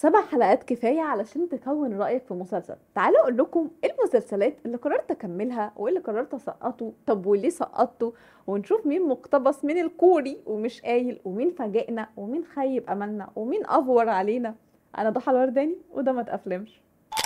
سبع حلقات كفاية علشان تكون رأيك في مسلسل تعالوا أقول لكم إيه المسلسلات اللي قررت أكملها وإيه اللي قررت أسقطه طب وليه سقطته ونشوف مين مقتبس من الكوري ومش قايل ومين فاجئنا ومين خيب أملنا ومين أفور علينا أنا ضحى الورداني وده ما تأفلمش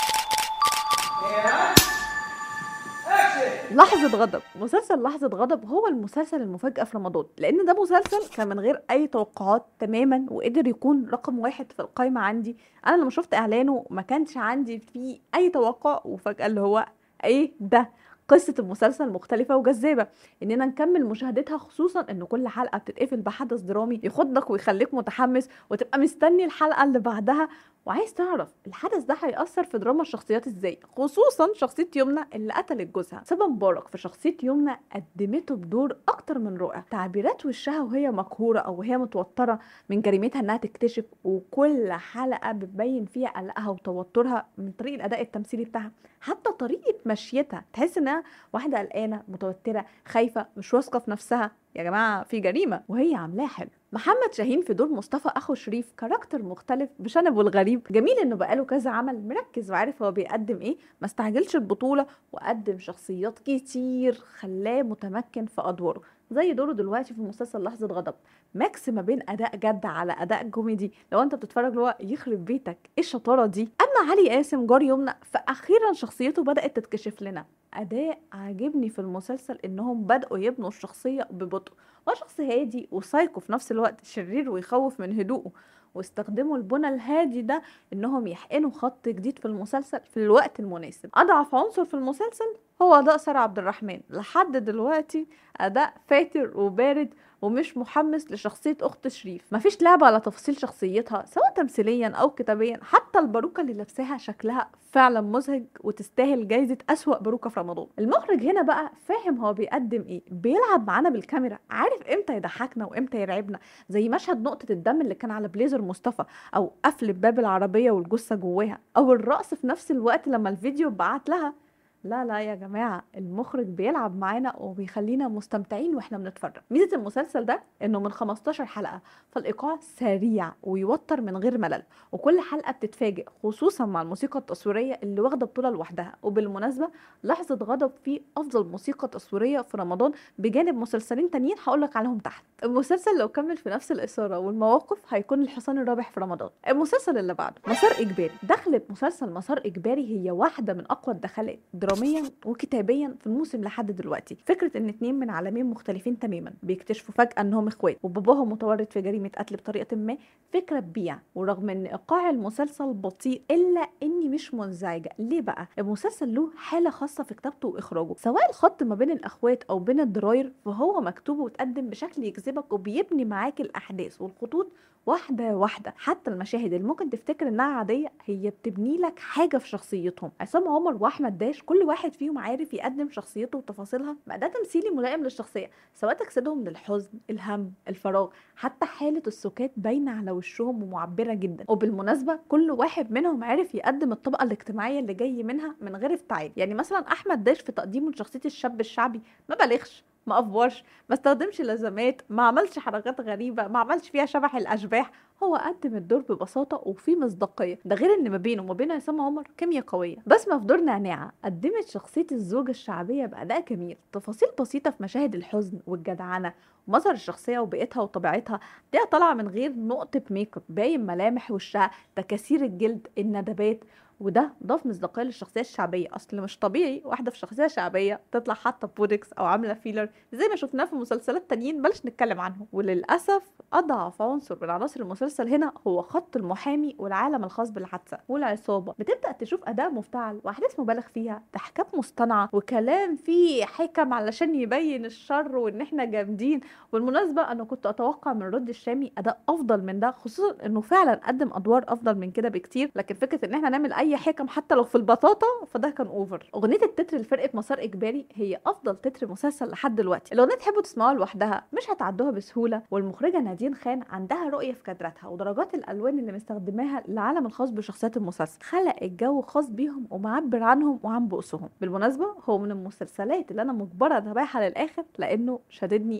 لحظة غضب مسلسل لحظة غضب هو المسلسل المفاجأة في رمضان لأن ده مسلسل كان من غير أي توقعات تماما وقدر يكون رقم واحد في القايمة عندي أنا لما شفت إعلانه ما كانش عندي فيه أي توقع وفجأة اللي هو إيه ده قصة المسلسل مختلفة وجذابة إننا نكمل مشاهدتها خصوصا إن كل حلقة بتتقفل بحدث درامي يخضك ويخليك متحمس وتبقى مستني الحلقة اللي بعدها وعايز تعرف الحدث ده هيأثر في دراما الشخصيات ازاي خصوصا شخصية يمنى اللي قتلت جوزها سبا مبارك في شخصية يمنى قدمته بدور أكتر من رائع تعبيرات وشها وهي مقهورة أو وهي متوترة من جريمتها إنها تكتشف وكل حلقة بتبين فيها قلقها وتوترها من طريق الأداء التمثيلي بتاعها حتى طريقة مشيتها تحس إنها واحدة قلقانة متوترة خايفة مش واثقة في نفسها يا جماعة في جريمة وهي عاملاها حلو محمد شاهين في دور مصطفى اخو شريف كاركتر مختلف بشنبه الغريب جميل انه بقاله كذا عمل مركز وعارف هو بيقدم ايه ما استعجلش البطوله وقدم شخصيات كتير خلاه متمكن في ادواره زي دوره دلوقتي في مسلسل لحظه غضب ماكس ما بين اداء جد على اداء كوميدي لو انت بتتفرج اللي هو يخرب بيتك ايه الشطاره دي اما علي قاسم جار يمنى فاخيرا شخصيته بدات تتكشف لنا اداء عاجبني في المسلسل انهم بداوا يبنوا الشخصيه ببطء هو شخص هادي وسايكو في نفس الوقت شرير ويخوف من هدوءه واستخدموا البنى الهادي ده انهم يحقنوا خط جديد في المسلسل في الوقت المناسب اضعف عنصر في المسلسل هو اداء ساره عبد الرحمن لحد دلوقتي اداء فاتر وبارد ومش محمس لشخصية أخت شريف مفيش لعب على تفاصيل شخصيتها سواء تمثيليا أو كتابيا حتى الباروكة اللي لابساها شكلها فعلا مزهج وتستاهل جايزة أسوأ باروكة في رمضان المخرج هنا بقى فاهم هو بيقدم إيه بيلعب معانا بالكاميرا عارف إمتى يضحكنا وإمتى يرعبنا زي مشهد نقطة الدم اللي كان على بليزر مصطفى أو قفل باب العربية والجثة جواها أو الرقص في نفس الوقت لما الفيديو بعت لها لا لا يا جماعة المخرج بيلعب معانا وبيخلينا مستمتعين واحنا بنتفرج ميزة المسلسل ده انه من 15 حلقة فالايقاع سريع ويوتر من غير ملل وكل حلقة بتتفاجئ خصوصا مع الموسيقى التصويرية اللي واخدة بطولة لوحدها وبالمناسبة لحظة غضب فيه افضل موسيقى تصويرية في رمضان بجانب مسلسلين تانيين هقولك عليهم تحت المسلسل لو كمل في نفس الإثارة والمواقف هيكون الحصان الرابح في رمضان المسلسل اللي بعده مسار إجباري دخلت مسلسل مسار إجباري هي واحدة من أقوى الدخلات دراميا وكتابيا في الموسم لحد دلوقتي فكرة إن اتنين من عالمين مختلفين تماما بيكتشفوا فجأة إنهم إخوات وباباهم متورط في جريمة قتل بطريقة ما فكرة تبيع ورغم إن إيقاع المسلسل بطيء إلا إني مش منزعجة ليه بقى المسلسل له حالة خاصة في كتابته وإخراجه سواء الخط ما بين الأخوات أو بين الضراير فهو مكتوب وتقدم بشكل يجذبك وبيبني معاك الأحداث والخطوط واحدة واحدة حتى المشاهد اللي ممكن تفتكر انها عادية هي بتبني لك حاجة في شخصيتهم عصام عمر واحمد داش كل واحد فيهم عارف يقدم شخصيته وتفاصيلها ما ده تمثيلي ملائم للشخصية سواء تجسيدهم للحزن الهم الفراغ حتى حالة السكات باينة على وشهم ومعبرة جدا وبالمناسبة كل واحد منهم عارف يقدم الطبقة الاجتماعية اللي جاي منها من غير افتعال يعني مثلا احمد داش في تقديمه لشخصية الشاب الشعبي ما بلغش ما افورش ما استخدمش لازمات ما عملش حركات غريبه ما عملش فيها شبح الاشباح هو قدم الدور ببساطه وفي مصداقيه ده غير ان ما بينه وما بين عصام عمر كيمياء قويه بسمه في دور نعناعه قدمت شخصيه الزوجه الشعبيه باداء جميل تفاصيل بسيطه في مشاهد الحزن والجدعنه مظهر الشخصيه وبيئتها وطبيعتها دي طالعه من غير نقطه ميك اب باين ملامح وشها تكاسير الجلد الندبات وده ضاف مصداقيه للشخصيه الشعبيه اصل مش طبيعي واحده في شخصيه شعبيه تطلع حاطه بودكس او عامله فيلر زي ما شفناه في مسلسلات تانيين بلاش نتكلم عنهم وللاسف اضعف عنصر من عناصر المسلسل هنا هو خط المحامي والعالم الخاص بالحادثه والعصابه بتبدا تشوف اداء مفتعل واحداث مبالغ فيها تحكام مصطنعه وكلام فيه حكم علشان يبين الشر وان احنا جامدين بالمناسبه انا كنت اتوقع من رد الشامي اداء افضل من ده خصوصا انه فعلا قدم ادوار افضل من كده بكتير لكن فكره ان احنا نعمل اي حكم حتى لو في البساطه فده كان اوفر اغنيه التتر لفرقه مسار اجباري هي افضل تتر مسلسل لحد دلوقتي الاغنيه تحبوا تسمعوها لوحدها مش هتعدوها بسهوله والمخرجه نادين خان عندها رؤيه في كادراتها ودرجات الالوان اللي مستخدماها للعالم الخاص بشخصيات المسلسل خلق الجو خاص بيهم ومعبر عنهم وعن بؤسهم بالمناسبه هو من المسلسلات اللي انا مجبره اتابعها للاخر لانه شددني جدا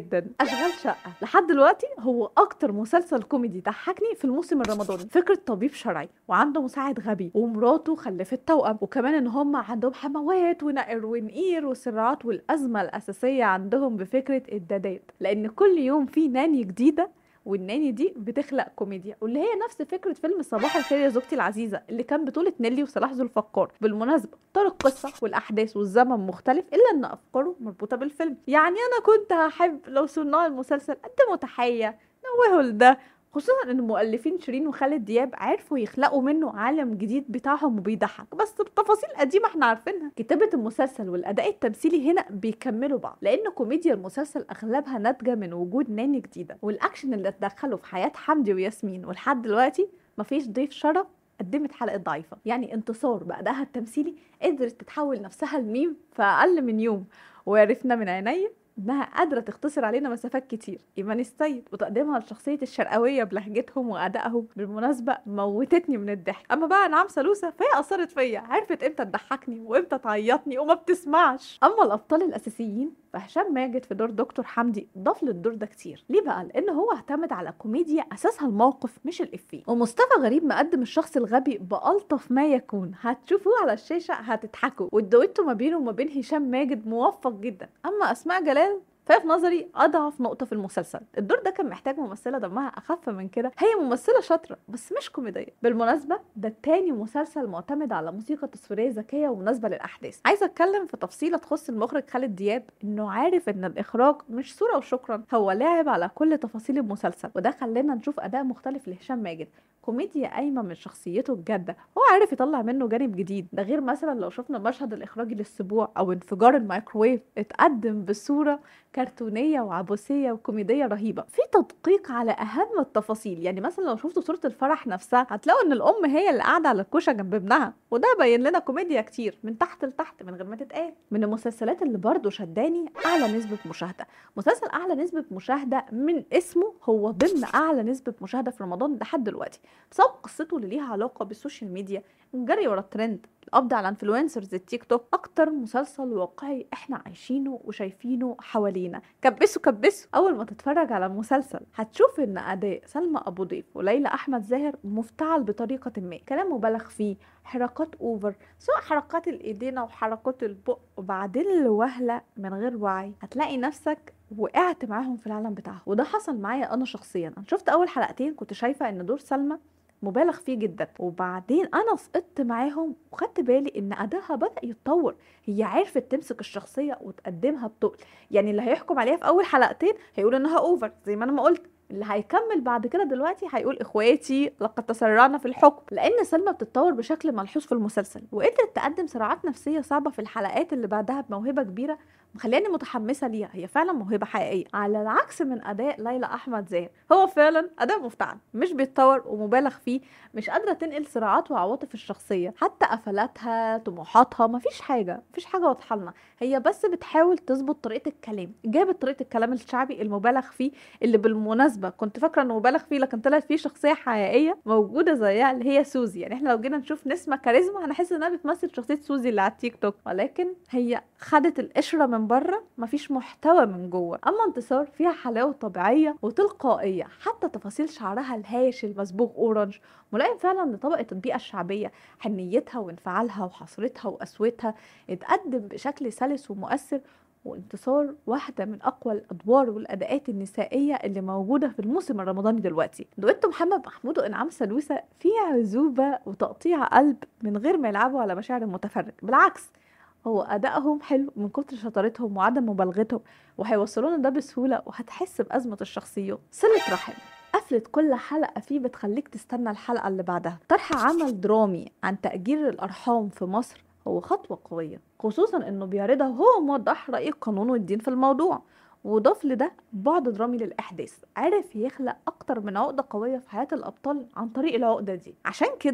جدا اشغال شقه لحد دلوقتي هو اكتر مسلسل كوميدي ضحكني في الموسم الرمضاني فكره طبيب شرعي وعنده مساعد غبي ومراته خلفت توأم وكمان ان هم عندهم حموات ونقر ونقير وصراعات والازمه الاساسيه عندهم بفكره الدادات لان كل يوم في ناني جديده والناني دي بتخلق كوميديا واللي هي نفس فكره فيلم صباح الخير يا زوجتي العزيزه اللي كان بطوله نيلي وصلاح ذو الفقار بالمناسبه طار القصه والاحداث والزمن مختلف الا ان افكاره مربوطه بالفيلم يعني انا كنت هحب لو صناع المسلسل قدموا تحيه نوهوا لده خصوصا ان المؤلفين شيرين وخالد دياب عرفوا يخلقوا منه عالم جديد بتاعهم وبيضحك بس بتفاصيل قديمه احنا عارفينها كتابه المسلسل والاداء التمثيلي هنا بيكملوا بعض لان كوميديا المسلسل اغلبها ناتجه من وجود ناني جديده والاكشن اللي اتدخلوا في حياه حمدي وياسمين ولحد دلوقتي مفيش ضيف شرف قدمت حلقه ضعيفه يعني انتصار بادائها التمثيلي قدرت تتحول نفسها لميم في اقل من يوم وعرفنا من عينيا انها قادره تختصر علينا مسافات كتير ايمان السيد وتقديمها لشخصيه الشرقاويه بلهجتهم وادائهم بالمناسبه موتتني من الضحك اما بقى نعم سلوسه فهي اثرت فيا عرفت امتى تضحكني وامتى تعيطني وما بتسمعش اما الابطال الاساسيين فهشام ماجد في دور دكتور حمدي ضاف للدور ده كتير ليه بقى لان هو اعتمد على كوميديا اساسها الموقف مش الافيه ومصطفى غريب مقدم الشخص الغبي بالطف ما يكون هتشوفوه على الشاشه هتضحكوا والدويتو ما بينه وما بين هشام ماجد موفق جدا اما اسماء جلال فهي في نظري اضعف نقطه في المسلسل الدور ده كان محتاج ممثله دمها اخف من كده هي ممثله شاطره بس مش كوميديه بالمناسبه ده تاني مسلسل معتمد على موسيقى تصويريه ذكيه ومناسبه للاحداث عايزه اتكلم في تفصيله تخص المخرج خالد دياب انه عارف ان الاخراج مش صوره وشكرا هو لاعب على كل تفاصيل المسلسل وده خلانا نشوف اداء مختلف لهشام ماجد كوميديا قايمه من شخصيته الجاده هو عارف يطلع منه جانب جديد ده غير مثلا لو شفنا مشهد الاخراجي للسبوع او انفجار الميكروويف اتقدم بصوره كرتونيه وعبوسيه وكوميديه رهيبه في تدقيق على اهم التفاصيل يعني مثلا لو شفتوا صوره الفرح نفسها هتلاقوا ان الام هي اللي قاعده على الكوشه جنب ابنها وده باين لنا كوميديا كتير من تحت لتحت من غير ما تتقال من المسلسلات اللي برضه شداني اعلى نسبه مشاهده مسلسل اعلى نسبه مشاهده من اسمه هو ضمن اعلى نسبه مشاهده في رمضان لحد دلوقتي بسبب قصته اللي ليها علاقه بالسوشيال ميديا الجري ورا الترند القبض على انفلونسرز التيك توك اكتر مسلسل واقعي احنا عايشينه وشايفينه حوالينا كبسوا كبسوا اول ما تتفرج على المسلسل هتشوف ان اداء سلمى ابو ضيف وليلى احمد زاهر مفتعل بطريقه ما كلام مبالغ فيه حركات اوفر سواء حركات الايدين او حركات البق وبعدين لوهله من غير وعي هتلاقي نفسك وقعت معاهم في العالم بتاعهم وده حصل معايا انا شخصيا انا شفت اول حلقتين كنت شايفه ان دور سلمى مبالغ فيه جدا وبعدين انا سقطت معاهم وخدت بالي ان ادائها بدا يتطور هي عرفت تمسك الشخصيه وتقدمها بتقل يعني اللي هيحكم عليها في اول حلقتين هيقول انها اوفر زي ما انا ما قلت اللي هيكمل بعد كده دلوقتي هيقول اخواتي لقد تسرعنا في الحكم لان سلمى بتتطور بشكل ملحوظ في المسلسل وقدرت تقدم صراعات نفسيه صعبه في الحلقات اللي بعدها بموهبه كبيره مخلياني متحمسه ليها هي فعلا موهبه حقيقيه على العكس من اداء ليلى احمد زاهر هو فعلا اداء مفتعل مش بيتطور ومبالغ فيه مش قادره تنقل صراعات وعواطف الشخصيه حتى قفلاتها طموحاتها مفيش حاجه مفيش حاجه واضحه لنا هي بس بتحاول تظبط طريقه الكلام جابت طريقه الكلام الشعبي المبالغ فيه اللي بالمناسبه كنت فاكره انه مبالغ فيه لكن طلعت فيه شخصيه حقيقيه موجوده زيها اللي هي سوزي يعني احنا لو جينا نشوف نسمه كاريزما هنحس انها بتمثل شخصيه سوزي اللي على التيك توك ولكن هي خدت القشره من بره مفيش محتوى من جوه اما انتصار فيها حلاوه طبيعيه وتلقائيه حتى تفاصيل شعرها الهايش المصبوغ اورنج ملائم فعلا لطبقه البيئه الشعبيه حنيتها وانفعالها وحسرتها وقسوتها اتقدم بشكل سلس ومؤثر وانتصار واحدة من أقوى الأدوار والأداءات النسائية اللي موجودة في الموسم الرمضاني دلوقتي دويتو محمد محمود وإنعام سلوسة فيه عزوبة وتقطيع قلب من غير ما يلعبوا على مشاعر المتفرج بالعكس هو أدائهم حلو من كتر شطارتهم وعدم مبالغتهم وهيوصلونا ده بسهولة وهتحس بأزمة الشخصيات صلة رحم قفلة كل حلقة فيه بتخليك تستنى الحلقة اللي بعدها طرح عمل درامي عن تأجير الأرحام في مصر هو خطوة قوية خصوصا انه بيعرضها وهو موضح رأي القانون والدين في الموضوع وضاف لده بعد درامي للأحداث عرف يخلق أكتر من عقدة قوية في حياة الأبطال عن طريق العقدة دي عشان كده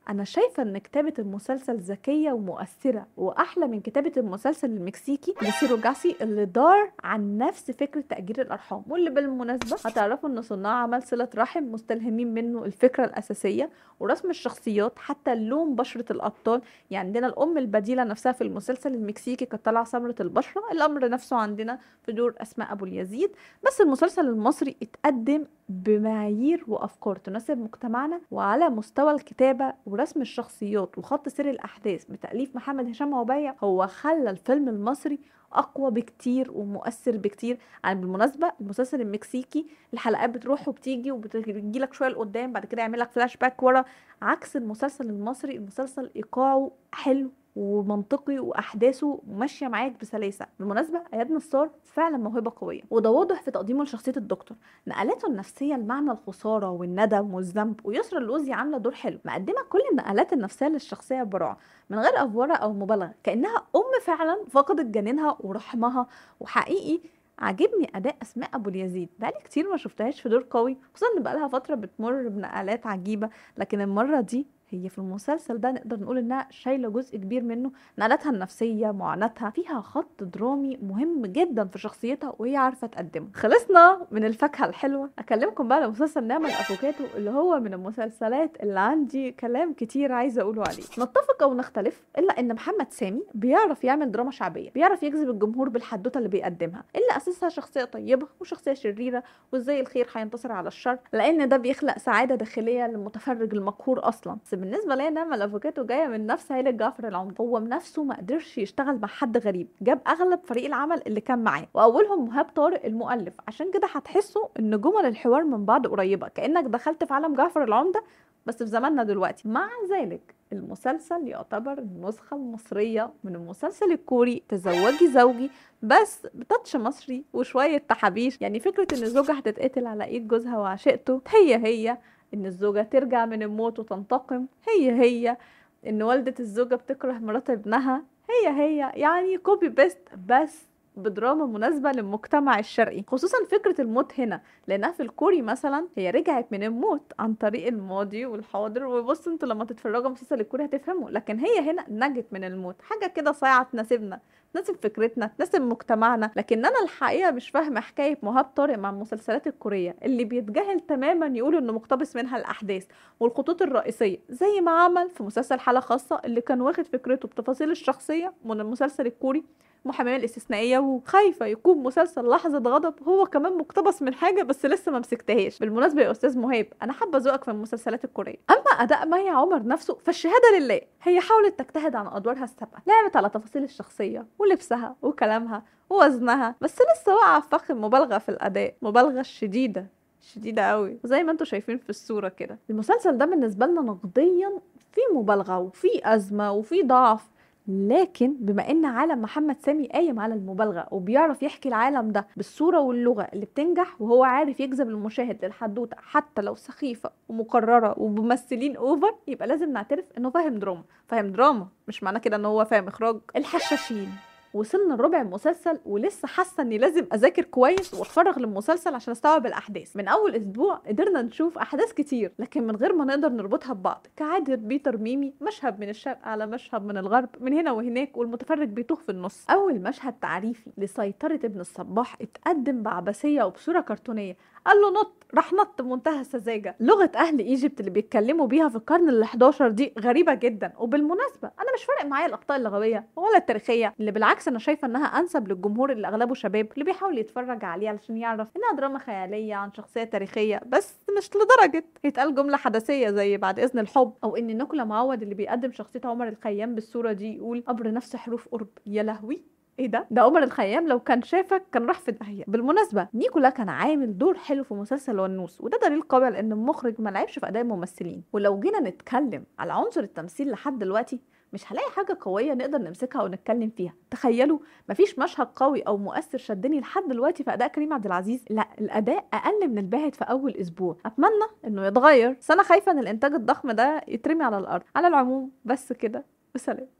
انا شايفه ان كتابه المسلسل ذكيه ومؤثره واحلى من كتابه المسلسل المكسيكي لسيرو جاسي اللي دار عن نفس فكره تاجير الارحام واللي بالمناسبه هتعرفوا ان صناع عمل صله رحم مستلهمين منه الفكره الاساسيه ورسم الشخصيات حتى لون بشره الابطال يعني عندنا الام البديله نفسها في المسلسل المكسيكي كانت طالعه سمره البشره الامر نفسه عندنا في دور اسماء ابو اليزيد بس المسلسل المصري اتقدم بمعايير وافكار تناسب مجتمعنا وعلى مستوى الكتابه ورسم الشخصيات وخط سير الاحداث بتاليف محمد هشام عبية هو خلى الفيلم المصري اقوى بكتير ومؤثر بكتير يعني بالمناسبه المسلسل المكسيكي الحلقات بتروح وبتيجي وبتجي لك شويه لقدام بعد كده يعمل لك فلاش باك ورا عكس المسلسل المصري المسلسل ايقاعه حلو ومنطقي واحداثه ماشيه معاك بسلاسه بالمناسبه اياد نصار فعلا موهبه قويه وده واضح في تقديمه لشخصيه الدكتور نقلاته النفسيه لمعنى الخساره والندم والذنب ويسرا اللوزي عامله دور حلو مقدمه كل النقلات النفسيه للشخصيه براعه من غير افوره او مبالغه كانها ام فعلا فقدت جنينها ورحمها وحقيقي عاجبني اداء اسماء ابو اليزيد بقالي كتير ما شفتهاش في دور قوي خصوصا ان بقالها فتره بتمر بنقلات عجيبه لكن المره دي هي في المسلسل ده نقدر نقول انها شايله جزء كبير منه نقلتها النفسيه معاناتها فيها خط درامي مهم جدا في شخصيتها وهي عارفه تقدمه خلصنا من الفاكهه الحلوه اكلمكم بقى على مسلسل نعمة الافوكاتو اللي هو من المسلسلات اللي عندي كلام كتير عايزه اقوله عليه نتفق او نختلف الا ان محمد سامي بيعرف يعمل دراما شعبيه بيعرف يجذب الجمهور بالحدوته اللي بيقدمها اللي اساسها شخصيه طيبه وشخصيه شريره وازاي الخير هينتصر على الشر لان ده بيخلق سعاده داخليه للمتفرج المقهور اصلا بالنسبه ليا نعمة الافوكاتو جايه من نفس عيله جعفر العمدة هو بنفسه ما قدرش يشتغل مع حد غريب جاب اغلب فريق العمل اللي كان معاه واولهم مهاب طارق المؤلف عشان كده هتحسوا ان جمل الحوار من بعض قريبه كانك دخلت في عالم جعفر العمدة بس في زماننا دلوقتي مع ذلك المسلسل يعتبر النسخة المصرية من المسلسل الكوري تزوجي زوجي بس بتاتش مصري وشوية تحابيش يعني فكرة ان الزوجة هتتقتل على ايد جوزها وعشقته هي هي ان الزوجة ترجع من الموت وتنتقم هي هي ان والدة الزوجة بتكره مرات ابنها هي هي يعني كوبي بيست بس بدراما مناسبة للمجتمع الشرقي خصوصا فكرة الموت هنا لأنها في الكوري مثلا هي رجعت من الموت عن طريق الماضي والحاضر وبص انتوا لما تتفرجوا مسلسل الكوري هتفهموا لكن هي هنا نجت من الموت حاجة كده صايعة تناسبنا تناسب فكرتنا تناسب مجتمعنا لكن انا الحقيقه مش فاهمه حكايه مهاب طارق مع المسلسلات الكوريه اللي بيتجاهل تماما يقول انه مقتبس منها الاحداث والخطوط الرئيسيه زي ما عمل في مسلسل حاله خاصه اللي كان واخد فكرته بتفاصيل الشخصيه من المسلسل الكوري محاميه الاستثنائيه وخايفه يكون مسلسل لحظه غضب هو كمان مقتبس من حاجه بس لسه ما مسكتهاش بالمناسبه يا استاذ مهاب انا حابه ذوقك في المسلسلات الكوريه اما اداء مي عمر نفسه فالشهاده لله هي حاولت تجتهد عن ادوارها السابقه لعبت على تفاصيل الشخصيه ولبسها وكلامها ووزنها بس لسه واقعه في فخ المبالغه في الاداء مبالغه شديده شديدة قوي زي ما انتم شايفين في الصورة كده المسلسل ده بالنسبة لنا نقديا في مبالغة وفي أزمة وفي ضعف لكن بما ان عالم محمد سامي قايم على المبالغه وبيعرف يحكي العالم ده بالصوره واللغه اللي بتنجح وهو عارف يجذب المشاهد للحدوته حتى لو سخيفه ومكرره وبممثلين اوفر يبقى لازم نعترف انه فاهم دراما فاهم دراما مش معنى كده ان هو فاهم اخراج الحشاشين وصلنا لربع المسلسل ولسه حاسه اني لازم اذاكر كويس واتفرغ للمسلسل عشان استوعب الاحداث من اول اسبوع قدرنا نشوف احداث كتير لكن من غير ما نقدر نربطها ببعض كعاده بيتر ميمي مشهد من الشرق على مشهد من الغرب من هنا وهناك والمتفرج بيتوه في النص اول مشهد تعريفي لسيطره ابن الصباح اتقدم بعبثيه وبصوره كرتونيه قال له نط راح نط بمنتهى السذاجه لغه اهل ايجيبت اللي بيتكلموا بيها في القرن ال11 دي غريبه جدا وبالمناسبه انا مش فارق معايا الاخطاء اللغويه ولا التاريخيه اللي بالعكس انا شايفه انها انسب للجمهور اللي اغلبه شباب اللي بيحاول يتفرج عليه علشان يعرف انها دراما خياليه عن شخصيه تاريخيه بس مش لدرجه يتقال جمله حدثيه زي بعد اذن الحب او ان نيكولا معوض اللي بيقدم شخصيه عمر الخيام بالصوره دي يقول قبر نفس حروف قرب يا لهوي ايه ده ده عمر الخيام لو كان شافك كان راح في داهيه بالمناسبه نيكولا كان عامل دور حلو في مسلسل ونوس وده دليل قوي على ان المخرج ما لعبش في اداء الممثلين ولو جينا نتكلم على عنصر التمثيل لحد دلوقتي مش هلاقي حاجه قويه نقدر نمسكها ونتكلم فيها تخيلوا مفيش مشهد قوي او مؤثر شدني لحد دلوقتي في اداء كريم عبد العزيز لا الاداء اقل من الباهت في اول اسبوع اتمنى انه يتغير بس انا خايفه ان الانتاج الضخم ده يترمي على الارض على العموم بس كده وسلام